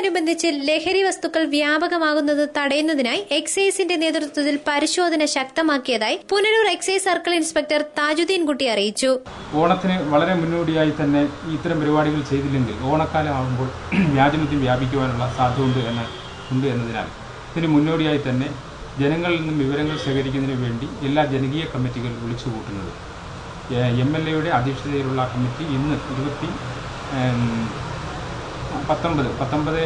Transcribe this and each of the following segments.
ഇതോടനുബന്ധിച്ച് ലഹരി വസ്തുക്കൾ വ്യാപകമാകുന്നത് തടയുന്നതിനായി എക്സൈസിന്റെ നേതൃത്വത്തിൽ പരിശോധന ശക്തമാക്കിയതായി Punalur excise circle inspector Thajudheen Kutty അറിയിച്ചു ഓണത്തിന് വളരെ മുന്നോടിയായി തന്നെ ഇത്തരം പരിപാടികൾ ചെയ്തില്ലെങ്കിൽ ഓണക്കാലം ആകുമ്പോൾ വ്യാജമദ്യം വ്യാപിക്കുവാനുള്ള സാധ്യതയുണ്ട് എന്ന് ഉണ്ട് എന്നതിനാൽ ഇതിന് മുന്നോടിയായി തന്നെ ജനങ്ങളിൽ നിന്നും വിവരങ്ങൾ ശേഖരിക്കുന്നതിന് വേണ്ടി എല്ലാ ജനകീയ കമ്മിറ്റികൾ വിളിച്ചു കൂട്ടുന്നത് എം എൽ എയുടെ അധ്യക്ഷതയിലുള്ള കമ്മിറ്റി ഇന്ന് ഇരുപത്തി ഏം, പത്തൊമ്പത് പത്തൊമ്പത്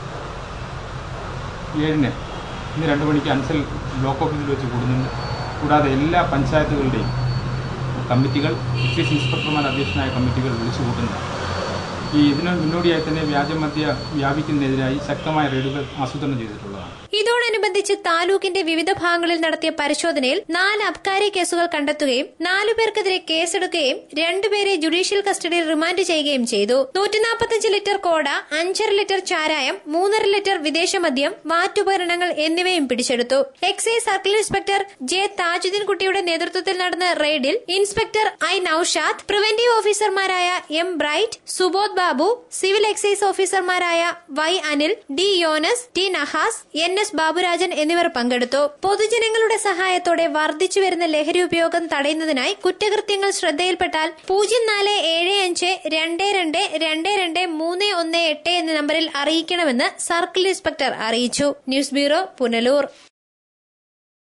ഏഴിന് ഇന്ന് രണ്ട് മണിക്ക് അൻസൽ ബ്ലോക്ക് ഓഫീസിൽ വെച്ച് കൂടുന്നുണ്ട് കൂടാതെ എല്ലാ പഞ്ചായത്തുകളുടെയും കമ്മിറ്റികൾ എക്സൈസ് ഇൻസ്പെക്ടർമാർ അധ്യക്ഷനായ കമ്മിറ്റികൾ വിളിച്ചു കൂട്ടുന്നു ഈ ഇതിന് മുന്നോടിയായി തന്നെ വ്യാജമദ്യ വ്യാപിക്കുന്നതിനെതിരായി ശക്തമായ റെയ്ഡുകൾ ആസൂത്രണം ചെയ്തിട്ടുള്ളതാണ് ഇതോടനുബന്ധിച്ച് താലൂക്കിന്റെ വിവിധ ഭാഗങ്ങളിൽ നടത്തിയ പരിശോധനയിൽ നാല് അബ്കാരി കേസുകൾ കണ്ടെത്തുകയും നാലു പേർക്കെതിരെ കേസെടുക്കുകയും രണ്ടുപേരെ ജുഡീഷ്യൽ കസ്റ്റഡിയിൽ റിമാൻഡ് ചെയ്യുകയും ചെയ്തു നൂറ്റിനാൽപ്പത്തഞ്ച് ലിറ്റർ കോട അഞ്ചര ലിറ്റർ ചാരായം മൂന്നര ലിറ്റർ വിദേശ മദ്യം വാറ്റുപകരണങ്ങൾ എന്നിവയും പിടിച്ചെടുത്തു excise circle inspector J Thajudheen കുട്ടിയുടെ നേതൃത്വത്തിൽ നടന്ന റെയ്ഡിൽ ഇൻസ്പെക്ടർ ഐ നൌഷാദ് പ്രിവന്റീവ് ഓഫീസർമാരായ M Bright Subodh Babu civil excise ഓഫീസർമാരായ Y Anil D Yonas T Nahas N S Baburajan എന്നിവർ പങ്കെടുത്തു പൊതുജനങ്ങളുടെ സഹായത്തോടെ വർദ്ധിച്ചു വരുന്ന ലഹരി ഉപയോഗം തടയുന്നതിനായി കുറ്റകൃത്യങ്ങൾ ശ്രദ്ധയിൽപ്പെട്ടാൽ പൂജ്യം നാല് ഏഴ് അഞ്ച് രണ്ട് രണ്ട് രണ്ട് രണ്ട് മൂന്ന് ഒന്ന് എട്ട് എന്ന നമ്പറിൽ അറിയിക്കണമെന്ന് സർക്കിൾ ഇൻസ്പെക്ടർ അറിയിച്ചു ന്യൂസ് ബ്യൂറോ പുനലൂർ